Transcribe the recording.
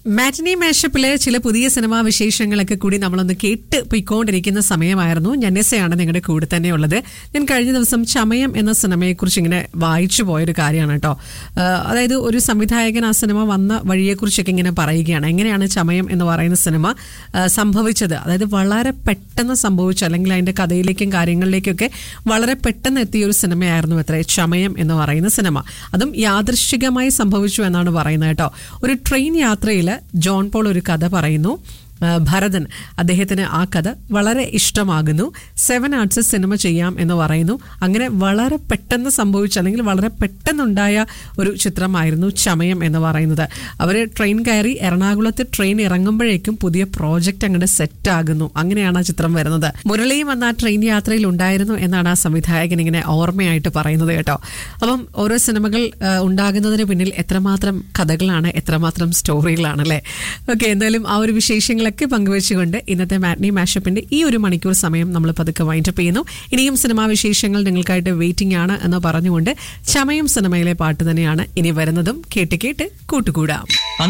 മാറ്റിനി മാഷപ്പിലെ ചില പുതിയ സിനിമാ വിശേഷങ്ങളൊക്കെ കൂടി നമ്മളൊന്ന് കേട്ട് പോയിക്കൊണ്ടിരിക്കുന്ന സമയമായിരുന്നു ഞന്നസയാണ് നിങ്ങളുടെ കൂടെ തന്നെ ഉള്ളത് ഞാൻ കഴിഞ്ഞ ദിവസം ചമയം എന്ന സിനിമയെക്കുറിച്ച് ഇങ്ങനെ വായിച്ചു പോയൊരു കാര്യമാണ് കേട്ടോ ആഹ് അതായത് ഒരു സംവിധായകൻ ആ സിനിമ വന്ന വഴിയെക്കുറിച്ചൊക്കെ ഇങ്ങനെ പറയുകയാണ് എങ്ങനെയാണ് ചമയം എന്ന് പറയുന്ന സിനിമ ആഹ് സംഭവിച്ചത് അതായത് വളരെ പെട്ടെന്ന് സംഭവിച്ചു അല്ലെങ്കിൽ അതിന്റെ കഥയിലേക്കും കാര്യങ്ങളിലേക്കൊക്കെ വളരെ പെട്ടെന്ന് എത്തിയ ഒരു സിനിമയായിരുന്നു എത്ര ചമയം എന്ന് പറയുന്ന സിനിമ അതും യാദൃശ്ചികമായി സംഭവിച്ചു എന്നാണ് പറയുന്നത് കേട്ടോ ഒരു ട്രെയിൻ യാത്രയിൽ ജോൺ പോൾ ഒരു കഥ പറയുന്നു ആ, ഭരതൻ അദ്ദേഹത്തിന് ആ കഥ വളരെ ഇഷ്ടമാകുന്നു സെവൻ ആർട്സ് സിനിമ ചെയ്യാം എന്ന് പറയുന്നു അങ്ങനെ വളരെ പെട്ടെന്ന് സംഭവിച്ച അല്ലെങ്കിൽ വളരെ പെട്ടെന്നുണ്ടായ ഒരു ചിത്രമായിരുന്നു ചമയം എന്ന് പറയുന്നത് അവർ ട്രെയിൻ കയറി എറണാകുളത്ത് ട്രെയിൻ ഇറങ്ങുമ്പോഴേക്കും പുതിയ പ്രോജക്റ്റ് അങ്ങോട്ട് സെറ്റ് ആകുന്നു അങ്ങനെയാണ് ആ ചിത്രം വരുന്നത് മുരളിയും അന്ന് ആ ട്രെയിൻ യാത്രയിൽ ഉണ്ടായിരുന്നു എന്നാണ് ആ സംവിധായകൻ ഇങ്ങനെ ഓർമ്മയായിട്ട് പറയുന്നത് കേട്ടോ അപ്പം ഓരോ സിനിമകൾ ആ, ഉണ്ടാകുന്നതിന് പിന്നിൽ എത്രമാത്രം കഥകളാണ് എത്രമാത്രം സ്റ്റോറികളാണ് അല്ലേ ഓക്കെ എന്തായാലും ആ ഒരു വിശേഷങ്ങളൊക്കെ പങ്കുവെച്ചുകൊണ്ട് ഇന്നത്തെ മാറ്റ്നി മാഷപ്പിന്റെ ഈ ഒരു മണിക്കൂർ സമയം നമ്മൾ പതുക്കെ വൈൻഡപ്പ് ചെയ്യുന്നു ഇനിയും സിനിമാ വിശേഷങ്ങൾ നിങ്ങൾക്കായിട്ട് വെയിറ്റിംഗ് ആണ് എന്ന് പറഞ്ഞുകൊണ്ട് ചമയം സിനിമയിലെ പാട്ട് തന്നെയാണ് ഇനി വരുന്നതും കേട്ട് കേട്ട് കൂട്ടുകൂടാം